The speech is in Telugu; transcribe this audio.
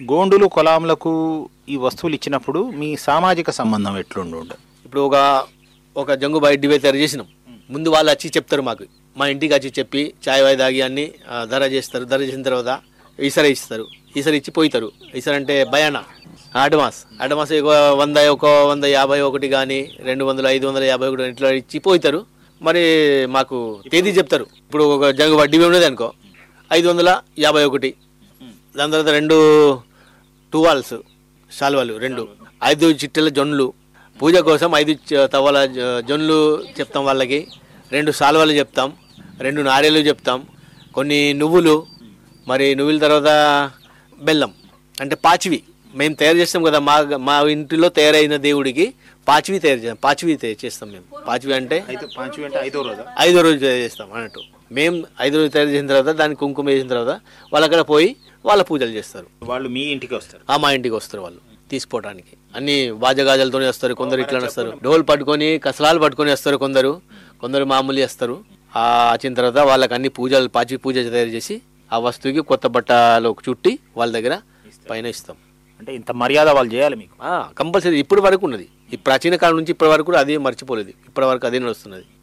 గోండులు కొలాములకు ఈ వస్తువులు ఇచ్చినప్పుడు మీ సామాజిక సంబంధం ఎట్లుండు ఇప్పుడు ఒక ఒక జంగు బయట డివైడ్ తయారు చేసినాం ముందు వాళ్ళు వచ్చి చెప్తారు మాకు మా ఇంటికి వచ్చి చెప్పి చాయ్ వాయి తాగి అన్ని ఆ, ధర చేస్తారు ధర చేసిన తర్వాత ఈసర ఇస్తారు ఈసర ఇచ్చి పోయితారు ఈసర అంటే భయాన అడ్వాన్స్ అడ్వాన్స్ ఒక వంద ఒక వంద యాభై ఒకటి కానీ రెండు వందలు ఐదు వందల యాభై ఒకటి ఇట్లా ఇచ్చి పోయితారు మరి మాకు తేదీ చెప్తారు ఇప్పుడు ఒక జంగు వడ్డీ ఉన్నది అనుకో ఐదు వందల యాభై ఒకటి దాని తర్వాత రెండు టువాల్స్ శాల్వాలు రెండు ఐదు చిట్టెల జొన్లు పూజ కోసం ఐదు చ- తవ్వల జ- జొన్లు చెప్తాం వాళ్ళకి రెండు శాల్వాలు చెప్తాం రెండు నారేలు చెప్తాం కొన్ని నువ్వులు మరి నువ్వుల తర్వాత బెల్లం అంటే పాచివి మేము తయారు చేస్తాం కదా మా మా ఇంటిలో తయారైన దేవుడికి పాచివి తయారు చేస్తాం పాచివి తయారు చేస్తాం మేము పాచివి అంటే అయితే పాంచు అంటే ఐదో రోజు ఐదో రోజు తయారు చేస్తాం అన్నట్టు మేము ఐదో రోజు తయారు చేసిన తర్వాత దానికి కుంకుమ వేసిన తర్వాత వాళ్ళు అక్కడ పోయి వాళ్ళ పూజలు చేస్తారు వాళ్ళు మీ ఇంటికి వస్తారు ఆ మా ఇంటికి వస్తారు వాళ్ళు తీసుకోవడానికి అన్ని బాజగాజాలతోనే వస్తారు కొందరు ఇట్లా వస్తారు డోల్ పట్టుకొని కసలాలు పట్టుకొని వస్తారు కొందరు కొందరు మామూలు వస్తారు ఆ వచ్చిన తర్వాత వాళ్ళకి అన్ని పూజలు పాచి పూజ తయారు చేసి ఆ వస్తువుకి కొత్త బట్టలు చుట్టి వాళ్ళ దగ్గర పైన ఇస్తాం అంటే ఇంత మర్యాద వాళ్ళు చేయాలి మీకు కంపల్సరీ ఇప్పటి వరకు ఉన్నది ఈ ప్రాచీన కాలం నుంచి ఇప్పటి వరకు కూడా అదే మర్చిపోలేదు ఇప్పటి వరకు అదే నడుస్తున్నది